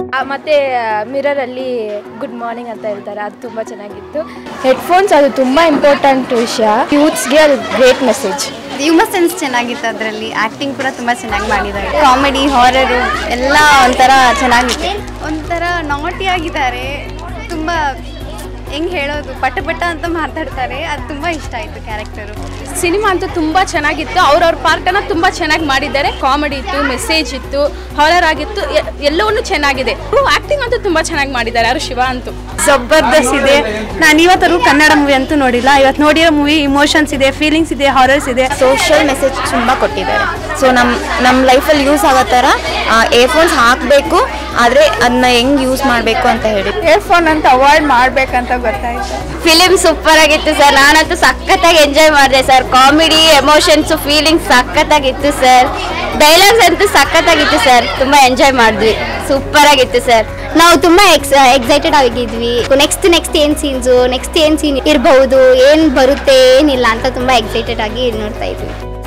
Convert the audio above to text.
ಆ, ಮತ್ತೆ ಮಿರರ್ ಅಲ್ಲಿ ಗುಡ್ ಮಾರ್ನಿಂಗ್ ಅಂತ ಹೇಳ್ತಾರೆ ಅದು ತುಂಬಾ ಚೆನ್ನಾಗಿತ್ತು ಹೆಡ್ಫೋನ್ಸ್ ಅದು ತುಂಬಾ ಇಂಪಾರ್ಟೆಂಟ್ ವಿಷಯ ಯೂತ್ಸ್ಗೆ ಅದು ಗ್ರೇಟ್ ಮೆಸೇಜ್ ಹ್ಯೂಮರ್ ಸೆನ್ಸ್ ಚೆನ್ನಾಗಿತ್ತು ಅದರಲ್ಲಿ ಆ್ಯಕ್ಟಿಂಗ್ ಕೂಡ ತುಂಬ ಚೆನ್ನಾಗಿ ಮಾಡಿದ್ದಾರೆ ಕಾಮಿಡಿ ಹಾರರು ಎಲ್ಲ ಒಂಥರ ಚೆನ್ನಾಗಿದೆ ಒಂಥರ ನಾಟಿ ಆಗಿದ್ದಾರೆ ತುಂಬ ಹೆಂಗೆ ಹೇಳೋದು ಪಟ ಪಟ ಅಂತ ಮಾತಾಡ್ತಾರೆ ಅದು ತುಂಬ ಇಷ್ಟ ಆಯಿತು ಕ್ಯಾರೆಕ್ಟರು ಸಿನಿಮಾ ಅಂತೂ ತುಂಬ ಚೆನ್ನಾಗಿತ್ತು ಅವ್ರವ್ರ ಪಾರ್ಟನ್ನು ತುಂಬ ಚೆನ್ನಾಗಿ ಮಾಡಿದ್ದಾರೆ ಕಾಮಿಡಿ ಇತ್ತು ಮೆಸೇಜ್ ಇತ್ತು ಹಾರರ್ ಆಗಿತ್ತು ಎ- ಎಲ್ಲವನ್ನೂ ಚೆನ್ನಾಗಿದೆ ಆ್ಯಕ್ಟಿಂಗ್ ಅಂತೂ ತುಂಬ ಚೆನ್ನಾಗಿ ಮಾಡಿದ್ದಾರೆ ಯಾರು ಶಿವ ಅಂತೂ ಜಬರ್ದಸ್ತ್ ಇದೆ ನಾನು ಇವತ್ತರೆಗೂ ಕನ್ನಡ ಮೂವಿ ಅಂತೂ ನೋಡಿಲ್ಲ ಇವತ್ತು ನೋಡಿರೋ ಮೂವಿ ಇಮೋಷನ್ಸ್ ಇದೆ ಫೀಲಿಂಗ್ಸ್ ಇದೆ ಹಾರರ್ಸ್ ಇದೆ ಸೋಷಿಯಲ್ ಮೆಸೇಜ್ ತುಂಬ ಕೊಟ್ಟಿದ್ದಾರೆ ಸೊ ನಮ್ಮ ನಮ್ಮ ಲೈಫಲ್ಲಿ ಯೂಸ್ ಆಗೋ ಥರ ಏರ್ಫೋನ್ಸ್ ಹಾಕಬೇಕು ಆದರೆ ಅದನ್ನ ಹೆಂಗೆ ಯೂಸ್ ಮಾಡಬೇಕು ಅಂತ ಹೇಳಿ ಏರ್ಫೋನ್ ಅಂತ ಅವಾಯ್ಡ್ ಮಾಡ್ಬೇಕಂತ ಗೊತ್ತಾಯ್ತು ಫಿಲಿಮ್ ಸೂಪರ್ ಆಗಿತ್ತು ಸರ್ ನಾನಂತೂ ಸಖತ್ತಾಗಿ ಎಂಜಾಯ್ ಮಾಡಿದೆ ಸರ್ ಕಾಮಿಡಿ ಎಮೋಷನ್ಸು ಫೀಲಿಂಗ್ಸ್ ಸಖತ್ತಾಗಿತ್ತು ಸರ್ ಡೈಲಾಗ್ಸ್ ಅಂತೂ ಸಖತ್ತಾಗಿತ್ತು ಸರ್ ತುಂಬ ಎಂಜಾಯ್ ಮಾಡಿದ್ವಿ ಸೂಪರ್ ಆಗಿತ್ತು ಸರ್ ನಾವು ತುಂಬ ಎಕ್ಸ್ ಎಕ್ಸೈಟೆಡ್ ಆಗಿದ್ವಿ ನೆಕ್ಸ್ಟ್ ನೆಕ್ಸ್ಟ್ ಏನು ಸೀನ್ಸು ನೆಕ್ಸ್ಟ್ ಏನು ಸೀನ್ ಇರಬಹುದು ಏನು ಬರುತ್ತೆ ಏನಿಲ್ಲ ಅಂತ ತುಂಬ ಎಕ್ಸೈಟೆಡ್ ಆಗಿ ನೋಡ್ತಾ ಇದ್ವಿ